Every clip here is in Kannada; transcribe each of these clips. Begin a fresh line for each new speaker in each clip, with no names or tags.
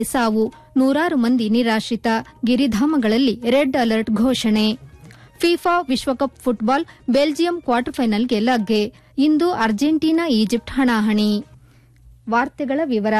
ಸಾವು ನೂರಾರು ಮಂದಿ ನಿರಾಶ್ರಿತ ಗಿರಿಧಾಮಗಳಲ್ಲಿ ರೆಡ್ ಅಲರ್ಟ್ ಘೋಷಣೆ ಫಿಫಾ ವಿಶ್ವಕಪ್ ಫುಟ್ಬಾಲ್ ಬೆಲ್ಜಿಯಂ ಕ್ವಾರ್ಟರ್ ಫೈನಲ್ಗೆ ಲಗ್ಗೆ ಇಂದು ಅರ್ಜೆಂಟೀನಾ ಈಜಿಪ್ಟ್ ಹಣಾಹಣಿ ವಾರ್ತೆಗಳ ವಿವರ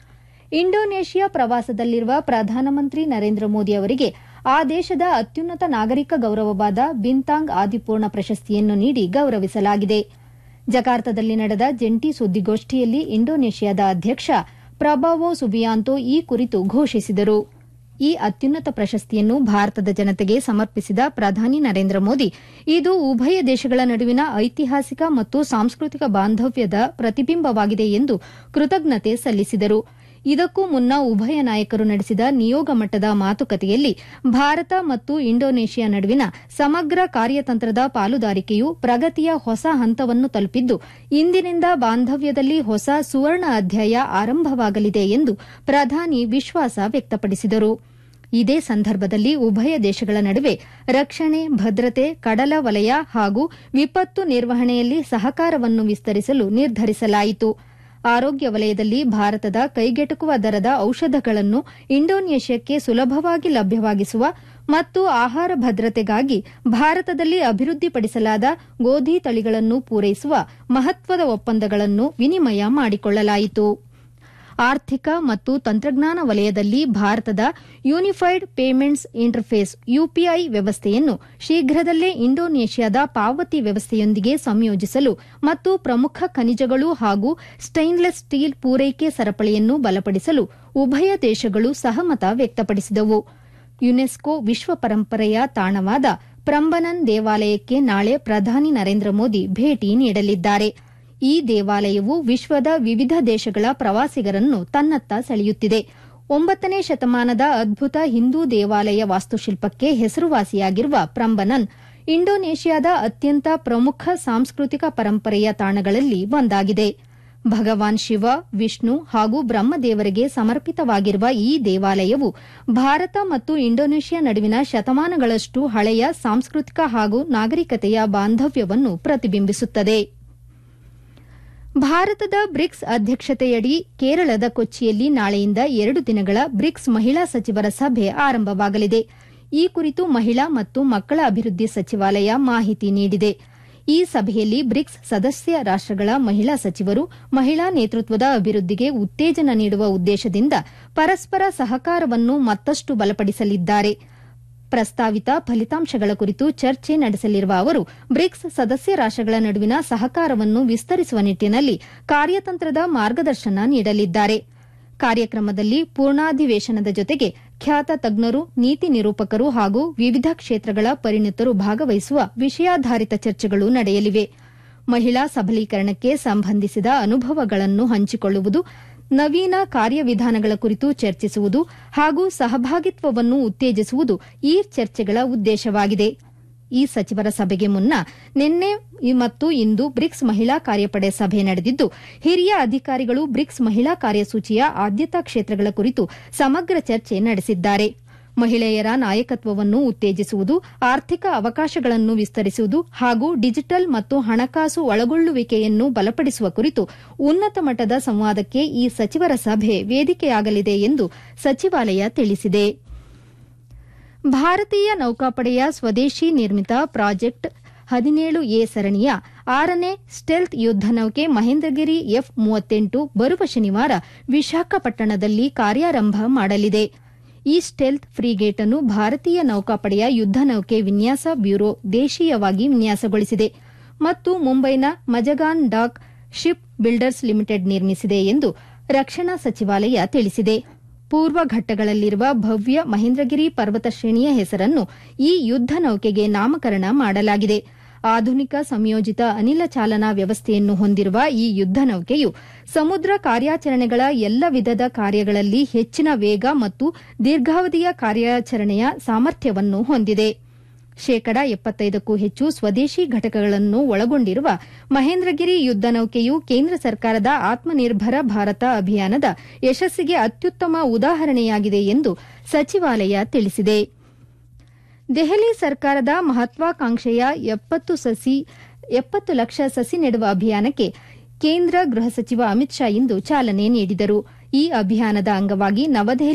ಇಂಡೋನೇಷ್ಯಾ ಪ್ರವಾಸದಲ್ಲಿರುವ ಪ್ರಧಾನಮಂತ್ರಿ ನರೇಂದ್ರ ಮೋದಿ ಅವರಿಗೆ ಆ ದೇಶದ ಅತ್ಯುನ್ನತ ನಾಗರಿಕ ಗೌರವವಾದ ಬಿಂತಾಂಗ್ ಆದಿಪೂರ್ಣ ಪ್ರಶಸ್ತಿಯನ್ನು ನೀಡಿ ಗೌರವಿಸಲಾಗಿದೆ ಜಕಾರ್ತದಲ್ಲಿ ನಡೆದ ಜಂಟಿ ಸುದ್ದಿಗೋಷ್ಠಿಯಲ್ಲಿ ಇಂಡೋನೇಷ್ಯಾದ ಅಧ್ಯಕ್ಷ ಪ್ರಭಾವೋ ಸುಬಿಯಾಂತೋ ಈ ಕುರಿತು ಘೋಷಿಸಿದರು ಈ ಅತ್ಯುನ್ನತ ಪ್ರಶಸ್ತಿಯನ್ನು ಭಾರತದ ಜನತೆಗೆ ಸಮರ್ಪಿಸಿದ ಪ್ರಧಾನಿ ನರೇಂದ್ರ ಮೋದಿ ಇದು ಉಭಯ ದೇಶಗಳ ನಡುವಿನ ಐತಿಹಾಸಿಕ ಮತ್ತು ಸಾಂಸ್ಕೃತಿಕ ಬಾಂಧವ್ಯದ ಪ್ರತಿಬಿಂಬವಾಗಿದೆ ಎಂದು ಕೃತಜ್ಞತೆ ಸಲ್ಲಿಸಿದರು ಇದಕ್ಕೂ ಮುನ್ನ ಉಭಯ ನಾಯಕರು ನಡೆಸಿದ ನಿಯೋಗ ಮಟ್ಟದ ಮಾತುಕತೆಯಲ್ಲಿ ಭಾರತ ಮತ್ತು ಇಂಡೋನೇಷ್ಯಾ ನಡುವಿನ ಸಮಗ್ರ ಕಾರ್ಯತಂತ್ರದ ಪಾಲುದಾರಿಕೆಯು ಪ್ರಗತಿಯ ಹೊಸ ಹಂತವನ್ನು ತಲುಪಿದ್ದು ಇಂದಿನಿಂದ ಬಾಂಧವ್ಯದಲ್ಲಿ ಹೊಸ ಸುವರ್ಣ ಅಧ್ಯಾಯ ಆರಂಭವಾಗಲಿದೆ ಎಂದು ಪ್ರಧಾನಿ ವಿಶ್ವಾಸ ವ್ಯಕ್ತಪಡಿಸಿದರು ಇದೇ ಸಂದರ್ಭದಲ್ಲಿ ಉಭಯ ದೇಶಗಳ ನಡುವೆ ರಕ್ಷಣೆ ಭದ್ರತೆ ಕಡಲ ವಲಯ ಹಾಗೂ ವಿಪತ್ತು ನಿರ್ವಹಣೆಯಲ್ಲಿ ಸಹಕಾರವನ್ನು ವಿಸ್ತರಿಸಲು ನಿರ್ಧರಿಸಲಾಯಿತು ಆರೋಗ್ಯ ವಲಯದಲ್ಲಿ ಭಾರತದ ಕೈಗೆಟುಕುವ ದರದ ಔಷಧಗಳನ್ನು ಇಂಡೋನೇಷ್ಯಾಕ್ಕೆ ಸುಲಭವಾಗಿ ಲಭ್ಯವಾಗಿಸುವ ಮತ್ತು ಆಹಾರ ಭದ್ರತೆಗಾಗಿ ಭಾರತದಲ್ಲಿ ಅಭಿವೃದ್ಧಿಪಡಿಸಲಾದ ಗೋಧಿ ತಳಿಗಳನ್ನು ಪೂರೈಸುವ ಮಹತ್ವದ ಒಪ್ಪಂದಗಳನ್ನು ವಿನಿಮಯ ಮಾಡಿಕೊಳ್ಳಲಾಯಿತು ಆರ್ಥಿಕ ಮತ್ತು ತಂತ್ರಜ್ಞಾನ ವಲಯದಲ್ಲಿ ಭಾರತದ ಯೂನಿಫೈಡ್ ಪೇಮೆಂಟ್ಸ್ ಇಂಟರ್ಫೇಸ್ ಯುಪಿಐ ವ್ಯವಸ್ಥೆಯನ್ನು ಶೀಘ್ರದಲ್ಲೇ ಇಂಡೋನೇಷ್ಯಾದ ಪಾವತಿ ವ್ಯವಸ್ಥೆಯೊಂದಿಗೆ ಸಂಯೋಜಿಸಲು ಮತ್ತು ಪ್ರಮುಖ ಖನಿಜಗಳು ಹಾಗೂ ಸ್ಟೈನ್ಲೆಸ್ ಸ್ಟೀಲ್ ಪೂರೈಕೆ ಸರಪಳಿಯನ್ನು ಬಲಪಡಿಸಲು ಉಭಯ ದೇಶಗಳು ಸಹಮತ ವ್ಯಕ್ತಪಡಿಸಿದವು ಯುನೆಸ್ಕೋ ವಿಶ್ವ ಪರಂಪರೆಯ ತಾಣವಾದ ಪ್ರಂಬನನ್ ದೇವಾಲಯಕ್ಕೆ ನಾಳೆ ಪ್ರಧಾನಿ ನರೇಂದ್ರ ಮೋದಿ ಭೇಟಿ ನೀಡಲಿದ್ದಾರೆ ಈ ದೇವಾಲಯವು ವಿಶ್ವದ ವಿವಿಧ ದೇಶಗಳ ಪ್ರವಾಸಿಗರನ್ನು ತನ್ನತ್ತ ಸೆಳೆಯುತ್ತಿದೆ ಒಂಬತ್ತನೇ ಶತಮಾನದ ಅದ್ಭುತ ಹಿಂದೂ ದೇವಾಲಯ ವಾಸ್ತುಶಿಲ್ಪಕ್ಕೆ ಹೆಸರುವಾಸಿಯಾಗಿರುವ ಪ್ರಂಬನನ್ ಇಂಡೋನೇಷ್ಯಾದ ಅತ್ಯಂತ ಪ್ರಮುಖ ಸಾಂಸ್ಕೃತಿಕ ಪರಂಪರೆಯ ತಾಣಗಳಲ್ಲಿ ಒಂದಾಗಿದೆ ಭಗವಾನ್ ಶಿವ ವಿಷ್ಣು ಹಾಗೂ ಬ್ರಹ್ಮದೇವರಿಗೆ ಸಮರ್ಪಿತವಾಗಿರುವ ಈ ದೇವಾಲಯವು ಭಾರತ ಮತ್ತು ಇಂಡೋನೇಷ್ಯಾ ನಡುವಿನ ಶತಮಾನಗಳಷ್ಟು ಹಳೆಯ ಸಾಂಸ್ಕೃತಿಕ ಹಾಗೂ ನಾಗರಿಕತೆಯ ಬಾಂಧವ್ಯವನ್ನು ಪ್ರತಿಬಿಂಬಿಸುತ್ತದೆ ಭಾರತದ ಬ್ರಿಕ್ಸ್ ಅಧ್ಯಕ್ಷತೆಯಡಿ ಕೇರಳದ ಕೊಚ್ಚಿಯಲ್ಲಿ ನಾಳೆಯಿಂದ ಎರಡು ದಿನಗಳ ಬ್ರಿಕ್ಸ್ ಮಹಿಳಾ ಸಚಿವರ ಸಭೆ ಆರಂಭವಾಗಲಿದೆ ಈ ಕುರಿತು ಮಹಿಳಾ ಮತ್ತು ಮಕ್ಕಳ ಅಭಿವೃದ್ಧಿ ಸಚಿವಾಲಯ ಮಾಹಿತಿ ನೀಡಿದೆ ಈ ಸಭೆಯಲ್ಲಿ ಬ್ರಿಕ್ಸ್ ಸದಸ್ಯ ರಾಷ್ಟಗಳ ಮಹಿಳಾ ಸಚಿವರು ಮಹಿಳಾ ನೇತೃತ್ವದ ಅಭಿವೃದ್ಧಿಗೆ ಉತ್ತೇಜನ ನೀಡುವ ಉದ್ದೇಶದಿಂದ ಪರಸ್ಪರ ಸಹಕಾರವನ್ನು ಮತ್ತಷ್ಟು ಬಲಪಡಿಸಲಿದ್ದಾರೆ ಪ್ರಸ್ತಾವಿತ ಫಲಿತಾಂಶಗಳ ಕುರಿತು ಚರ್ಚೆ ನಡೆಸಲಿರುವ ಅವರು ಬ್ರಿಕ್ಸ್ ಸದಸ್ಯ ರಾಷ್ಟಗಳ ನಡುವಿನ ಸಹಕಾರವನ್ನು ವಿಸ್ತರಿಸುವ ನಿಟ್ಟಿನಲ್ಲಿ ಕಾರ್ಯತಂತ್ರದ ಮಾರ್ಗದರ್ಶನ ನೀಡಲಿದ್ದಾರೆ ಕಾರ್ಯಕ್ರಮದಲ್ಲಿ ಪೂರ್ಣಾಧಿವೇಶನದ ಜೊತೆಗೆ ಖ್ಯಾತ ತಜ್ಞರು ನೀತಿ ನಿರೂಪಕರು ಹಾಗೂ ವಿವಿಧ ಕ್ಷೇತ್ರಗಳ ಪರಿಣಿತರು ಭಾಗವಹಿಸುವ ವಿಷಯಾಧಾರಿತ ಚರ್ಚೆಗಳು ನಡೆಯಲಿವೆ ಮಹಿಳಾ ಸಬಲೀಕರಣಕ್ಕೆ ಸಂಬಂಧಿಸಿದ ಅನುಭವಗಳನ್ನು ಹಂಚಿಕೊಳ್ಳುವುದು ನವೀನ ಕಾರ್ಯವಿಧಾನಗಳ ಕುರಿತು ಚರ್ಚಿಸುವುದು ಹಾಗೂ ಸಹಭಾಗಿತ್ವವನ್ನು ಉತ್ತೇಜಿಸುವುದು ಈ ಚರ್ಚೆಗಳ ಉದ್ದೇಶವಾಗಿದೆ ಈ ಸಚಿವರ ಸಭೆಗೆ ಮುನ್ನ ನಿನ್ನೆ ಮತ್ತು ಇಂದು ಬ್ರಿಕ್ಸ್ ಮಹಿಳಾ ಕಾರ್ಯಪಡೆ ಸಭೆ ನಡೆದಿದ್ದು ಹಿರಿಯ ಅಧಿಕಾರಿಗಳು ಬ್ರಿಕ್ಸ್ ಮಹಿಳಾ ಕಾರ್ಯಸೂಚಿಯ ಆದ್ಯತಾ ಕ್ಷೇತ್ರಗಳ ಕುರಿತು ಸಮಗ್ರ ಚರ್ಚೆ ನಡೆಸಿದ್ದಾರೆ ಮಹಿಳೆಯರ ನಾಯಕತ್ವವನ್ನು ಉತ್ತೇಜಿಸುವುದು ಆರ್ಥಿಕ ಅವಕಾಶಗಳನ್ನು ವಿಸ್ತರಿಸುವುದು ಹಾಗೂ ಡಿಜಿಟಲ್ ಮತ್ತು ಹಣಕಾಸು ಒಳಗೊಳ್ಳುವಿಕೆಯನ್ನು ಬಲಪಡಿಸುವ ಕುರಿತು ಉನ್ನತ ಮಟ್ಟದ ಸಂವಾದಕ್ಕೆ ಈ ಸಚಿವರ ಸಭೆ ವೇದಿಕೆಯಾಗಲಿದೆ ಎಂದು ಸಚಿವಾಲಯ ತಿಳಿಸಿದೆ ಭಾರತೀಯ ನೌಕಾಪಡೆಯ ಸ್ವದೇಶಿ ನಿರ್ಮಿತ ಪ್ರಾಜೆಕ್ಟ್ ಹದಿನೇಳು ಎ ಸರಣಿಯ ಆರನೇ ಸ್ಟೆಲ್ತ್ ಯುದ್ದ ನೌಕೆ ಮಹೇಂದ್ರಗಿರಿ ಎಫ್ ಮೂವತ್ತೆಂಟು ಬರುವ ಶನಿವಾರ ವಿಶಾಖಪಟ್ಟಣದಲ್ಲಿ ಕಾರ್ಯಾರಂಭ ಮಾಡಲಿದೆ ಈ ಸ್ಟೆಲ್ತ್ ಫ್ರಿಗೇಟ್ ಅನ್ನು ಭಾರತೀಯ ನೌಕಾಪಡೆಯ ಯುದ್ದ ನೌಕೆ ವಿನ್ಯಾಸ ಬ್ಯೂರೋ ದೇಶೀಯವಾಗಿ ವಿನ್ಯಾಸಗೊಳಿಸಿದೆ ಮತ್ತು ಮುಂಬೈನ Mazagon dock ship builders limited ನಿರ್ಮಿಸಿದೆ ಎಂದು ರಕ್ಷಣಾ ಸಚಿವಾಲಯ ತಿಳಿಸಿದೆ ಪೂರ್ವ ಘಟ್ಟಗಳಲ್ಲಿರುವ ಭವ್ಯ ಮಹೇಂದ್ರಗಿರಿ ಪರ್ವತ ಶ್ರೇಣಿಯ ಹೆಸರನ್ನು ಈ ಯುದ್ದ ನೌಕೆಗೆ ನಾಮಕರಣ ಮಾಡಲಾಗಿದೆ ಆಧುನಿಕ ಸಂಯೋಜಿತ ಅನಿಲ ಚಾಲನಾ ವ್ಯವಸ್ಥೆಯನ್ನು ಹೊಂದಿರುವ ಈ ಯುದ್ದ ನೌಕೆಯು ಸಮುದ್ರ ಕಾರ್ಯಾಚರಣೆಗಳ ಎಲ್ಲ ವಿಧದ ಕಾರ್ಯಗಳಲ್ಲಿ ಹೆಚ್ಚಿನ ವೇಗ ಮತ್ತು ದೀರ್ಘಾವಧಿಯ ಕಾರ್ಯಾಚರಣೆಯ ಸಾಮರ್ಥ್ಯವನ್ನು ಹೊಂದಿದೆ ಶೇಕಡ ಎಪ್ಪತ್ತೈದಕ್ಕೂ ಹೆಚ್ಚು ಸ್ವದೇಶಿ ಘಟಕಗಳನ್ನು ಒಳಗೊಂಡಿರುವ ಮಹೇಂದ್ರಗಿರಿ ಯುದ್ದ ನೌಕೆಯು ಕೇಂದ್ರ ಸರ್ಕಾರದ ಆತ್ಮನಿರ್ಭರ ಭಾರತ ಅಭಿಯಾನದ ಯಶಸ್ಸಿಗೆ ಅತ್ಯುತ್ತಮ ಉದಾಹರಣೆಯಾಗಿದೆ ಎಂದು ಸಚಿವಾಲಯ ತಿಳಿಸಿದೆ ದೆಹಲಿ ಸರ್ಕಾರದ ಮಹತ್ವಾಕಾಂಕ್ಷೆಯ ಎಪ್ಪತ್ತು ಸಸಿ ಎಪ್ಪತ್ತು ಲಕ್ಷ ಸಸಿ ನೆಡುವ ಅಭಿಯಾನಕ್ಕೆ ಕೇಂದ್ರ ಗೃಹ ಸಚಿವ ಅಮಿತ್ ಶಾ ಇಂದು ಚಾಲನೆ ನೀಡಿದರು ಈ ಅಭಿಯಾನದ ಅಂಗವಾಗಿ ನವದೆಹಲಿ